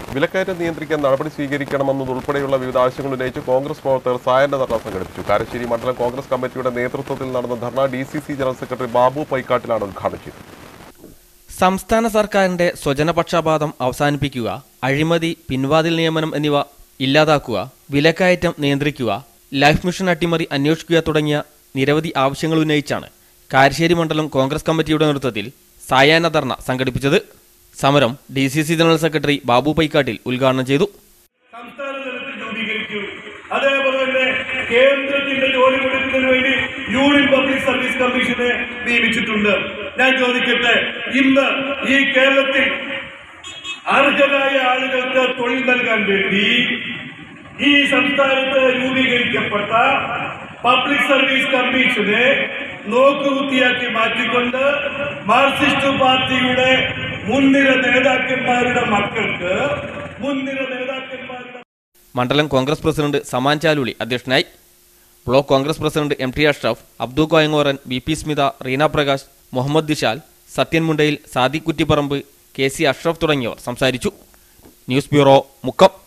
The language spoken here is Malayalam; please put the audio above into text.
വിലക്കയറ്റം നിയന്ത്രിക്കാൻ നടപടി സ്വീകരിക്കണമെന്നതുൾപ്പെടെയുള്ള വിവിധ ആവശ്യങ്ങൾ ഉന്നയിച്ച് കോൺഗ്രസ് പ്രവർത്തകർ സായന്ന ധർണ സംഘടിപ്പിച്ചു കാരശ്ശേരി മണ്ഡലം കോൺഗ്രസ് കമ്മിറ്റിയുടെ നേതൃത്വത്തിൽ നടന്ന ധർണ D C C general secretary Babu പൈക്കാട്ടിലാണ് ഉദ്ഘാടനം ചെയ്തത് സംസ്ഥാന സർക്കാരിന്റെ സ്വജനപക്ഷപാതം അവസാനിപ്പിക്കുക അഴിമതി പിൻവാതിൽ നിയമനം എന്നിവ ഇല്ലാതാക്കുക വിലക്കയറ്റം നിയന്ത്രിക്കുക ലൈഫ് മിഷൻ അട്ടിമറി അന്വേഷിക്കുക തുടങ്ങിയ നിരവധി ആവശ്യങ്ങൾ ഉന്നയിച്ചാണ് കാരശ്ശേരി മണ്ഡലം കോൺഗ്രസ് കമ്മിറ്റിയുടെ നേതൃത്വത്തിൽ സായാഹ്ന ധർണ സംഘടിപ്പിച്ചത് സമരം D C C general secretary Babu Paikkattil ഉദ്ഘാടനം ചെയ്തു സംസ്ഥാന തലത്തിൽ രൂപീകരിച്ചു അതേപോലെ തന്നെ കേന്ദ്രത്തിന്റെ ജോലി കൊടുക്കുന്നതിന് വേണ്ടി യൂണിയൻ പബ്ലിക് സർവീസ് കമ്മീഷനെ നിയമിച്ചിട്ടുണ്ട് ഞാൻ ചോദിക്കട്ടെ ഇന്ന് ഈ കേരളത്തിൽ അർഹരായ ആളുകൾക്ക് തൊഴിൽ നൽകാൻ വേണ്ടി ഈ സംസ്ഥാനത്ത് രൂപീകരിക്കപ്പെട്ട പബ്ലിക് സർവീസ് കമ്മീഷനെ നോക്കുകുത്തിയാക്കി മാറ്റിക്കൊണ്ട് മാർക്സിസ്റ്റ് പാർട്ടിയുടെ മുൻനിര നേതാക്കന്മാരുടെ മക്കൾക്ക് മുൻനിര നേതാക്കന്മാരുടെ മണ്ഡലം കോൺഗ്രസ് പ്രസിഡന്റ് സമാൻ ചാലുളി അധ്യക്ഷനായി block Congress president M T Ashraf Abdu Koyangoran V P Smitha Reena Prakash Muhammad Dishal Sathyan Mundayil Sadiq Kuttiparamba K C Ashraf തുടങ്ങിയവർ സംസാരിച്ചു ന്യൂസ് ബ്യൂറോ മുക്കം